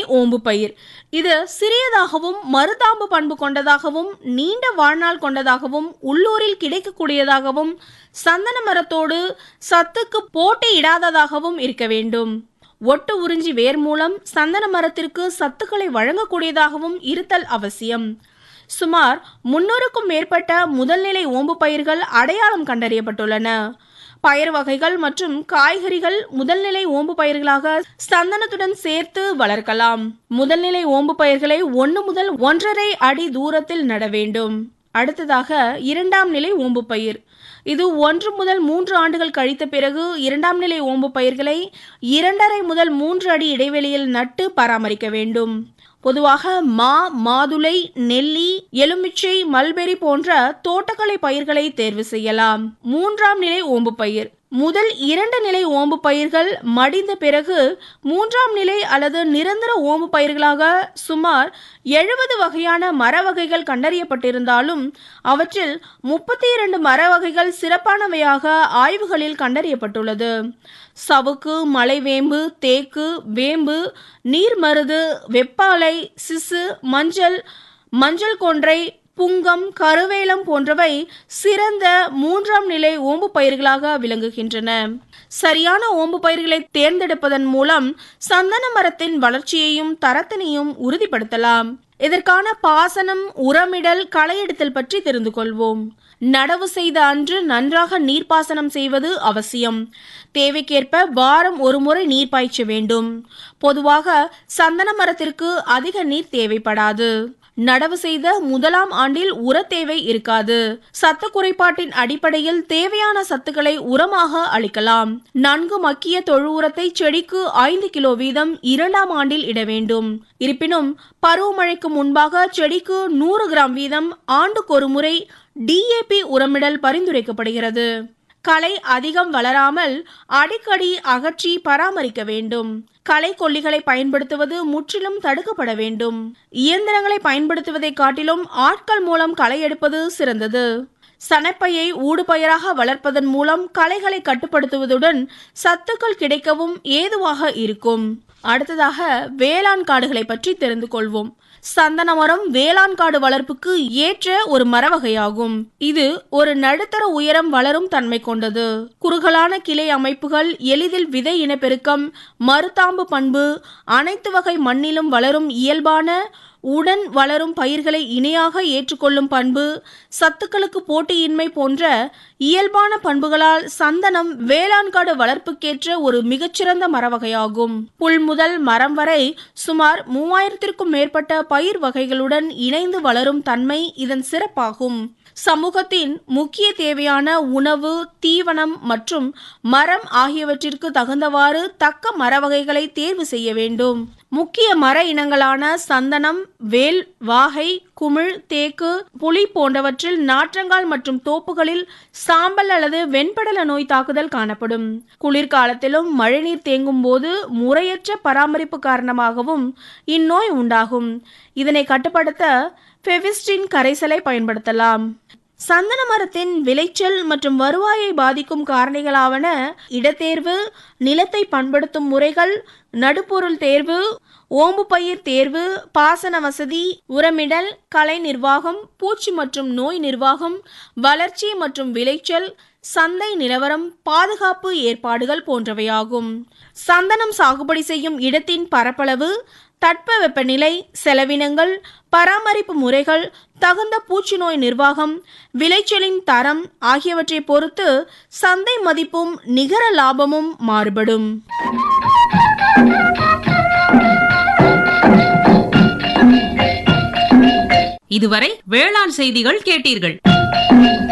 ஓம்பு பயிர் இது சிறியதாகவும் மருதாம்பு பண்பு கொண்டதாகவும் நீண்ட வாழ்நாள் கொண்டதாகவும் உள்ளூரில் கிடைக்கக்கூடியதாகவும் சந்தன மரத்தோடு சத்துக்கு போட்டியிடாததாகவும் இருக்க வேண்டும் ஒட்டு உறிஞ்சி வேர் மூலம் சந்தன மரத்திற்கு சத்துக்களை வழங்கக்கூடியதாகவும் இருத்தல் அவசியம் சுமார் முன்னூறுக்கும் மேற்பட்ட முதல்நிலை ஓம்பு பயிர்கள் அடையாளம் கண்டறியப்பட்டுள்ளன பயிர் வகைகள் மற்றும் காய்கறிகள் முதல்நிலை ஓம்பு பயிர்களாக சந்தனத்துடன் சேர்த்து வளர்க்கலாம் முதல்நிலை ஓம்பு பயிர்களை ஒன்று முதல் ஒன்றரை அடி தூரத்தில் நட வேண்டும் அடுத்ததாக இரண்டாம் நிலை ஓம்பு பயிர் இது ஒன்று முதல் மூன்று ஆண்டுகள் கழித்த பிறகு இரண்டாம் நிலை ஓம்பு பயிர்களை இரண்டரை முதல் மூன்று அடி இடைவெளியில் நட்டு பராமரிக்க வேண்டும் பொதுவாக மா மாதுளை நெல்லி எலுமிச்சை மல்பெரி போன்ற தோட்டக்கலை பயிர்களை தேர்வு செய்யலாம் மூன்றாம் நிலை ஓம்பு பயிர் முதல் இரண்டு நிலை ஓம்பு பயிர்கள் மடிந்த பிறகு மூன்றாம் நிலை அல்லது நிரந்தர ஓம்பு பயிர்களாக சுமார் எழுபது வகையான மர வகைகள் கண்டறியப்பட்டிருந்தாலும் அவற்றில் முப்பத்தி இரண்டு மர வகைகள் சிறப்பானவையாக ஆய்வுகளில் கண்டறியப்பட்டுள்ளது சவுக்கு மலைவேம்பு தேக்கு வேம்பு நீர்மருது வெப்பாலை சிசு மஞ்சள் மஞ்சள் கொன்றை புங்கம் கருவேலம் போன்றவை சிறந்த மூன்றாம் நிலை ஓம்பு பயிர்களாக விளங்குகின்றன சரியான ஓம்பு பயிர்களை தேர்ந்தெடுப்பதன் மூலம் சந்தன மரத்தின் வளர்ச்சியையும் தரத்தினையும் உறுதிப்படுத்தலாம் இதற்கான பாசனம் உரமிடல் களையெடுத்தல் பற்றி தெரிந்து கொள்வோம் நடவு செய்த அன்று நன்றாக நீர்ப்பாசனம் செய்வது அவசியம் தேவைக்கேற்ப வாரம் ஒரு முறை நீர் பாய்ச்ச வேண்டும் பொதுவாக சந்தன மரத்திற்கு அதிக நீர் தேவைப்படாது நடவு செய்த முதலாம் ஆண்டில் உர தேவை இருக்காது சத்து குறைபாட்டின் அடிப்படையில் தேவையான சத்துக்களை உரமாக அளிக்கலாம் நன்கு மக்கிய தொழு உரத்தை செடிக்கு ஐந்து கிலோ வீதம் இரண்டாம் ஆண்டில் இட வேண்டும் இருப்பினும் பருவமழைக்கு முன்பாக செடிக்கு நூறு கிராம் வீதம் ஆண்டுக்கு ஒரு முறை டிஏபி உரமிடல் பரிந்துரைக்கப்படுகிறது களை அதிகம் வளராமல் அடிக்கடி அகற்றி பராமரிக்க வேண்டும் களை கொல்லிகளை பயன்படுத்துவது முற்றிலும் தடுக்கப்பட வேண்டும் இயந்திரங்களை பயன்படுத்துவதை காட்டிலும் ஆட்கள் மூலம் களை எடுப்பது சிறந்தது சனப்பையை ஊடுபயிராக வளர்ப்பதன் மூலம் களைகளை கட்டுப்படுத்துவதுடன் சத்துக்கள் கிடைக்கவும் ஏதுவாக இருக்கும் அடுத்ததாக வேளாண் காடுகளை பற்றி தெரிந்து கொள்வோம் சந்தன மரம் வேளாண் காடு வளர்ப்புக்கு ஏற்ற ஒரு மர வகையாகும் இது ஒரு நடுத்தர உயரம் வளரும் தன்மை கொண்டது குறுகலான கிளை அமைப்புகள் எளிதில் விதை இனப்பெருக்கம் மருதாம்பு பண்பு அனைத்து வகை மண்ணிலும் வளரும் இயல்பான உடன் வளரும் பயிர்களை இணையாக ஏற்றுக்கொள்ளும் பண்பு சத்துக்களுக்கு போட்டியின்மை போன்ற இயல்பான பண்புகளால் சந்தனம் வேளாண் காடு வளர்ப்புக்கேற்ற ஒரு மிகச்சிறந்த மரவகையாகும் புல் முதல் மரம் வரை சுமார் மூவாயிரத்திற்கும் மேற்பட்ட பயிர் வகைகளுடன் இணைந்து வளரும் தன்மை இதன் சிறப்பாகும் சமூகத்தின் முக்கிய தேவையான உணவு தீவனம் மற்றும் மரம் ஆகியவற்றிற்கு தகுந்தவாறு தக்க மர வகைகளை தேர்வு செய்ய வேண்டும் முக்கிய மர இனங்களான சந்தனம் வேல் வாகை குமிழ் தேக்கு புலி போன்றவற்றில் நாற்றங்கால் மற்றும் தோப்புகளில் சாம்பல் அல்லது வெண்படல நோய் தாக்குதல் காணப்படும் குளிர்காலத்திலும் மழைநீர் தேங்கும் போது முறையற்ற பராமரிப்பு காரணமாகவும் இந்நோய் உண்டாகும் இதனை கட்டுப்படுத்த ஃபெவிஸ்டின் கரைசலை பயன்படுத்தலாம் சந்தன மரத்தின் விளைச்சல் மற்றும் வருவாயை பாதிக்கும் காரணிகளாவன இடத்தேர்வு நிலத்தை பண்படுத்தும் முறைகள் நடுப்பொருள் தேர்வு ஓம்பு பயிர் தேர்வு பாசன வசதி உரமிடல் கலை நிர்வாகம் பூச்சி மற்றும் நோய் நிர்வாகம் வளர்ச்சி மற்றும் விளைச்சல் சந்தை நிலவரம் பாதுகாப்பு ஏற்பாடுகள் போன்றவையாகும் சந்தனம் சாகுபடி செய்யும் இடத்தின் பரப்பளவு தட்பவெப்பநிலை செலவினங்கள் பராமரிப்பு முறைகள் தகுந்த பூச்சி நோய் நிர்வாகம் விளைச்சலின் தரம் ஆகியவற்றை பொறுத்து சந்தை மதிப்பும் நிகர லாபமும் மாறுபடும் இதுவரை வேளாண் செய்திகள் கேட்டீர்கள்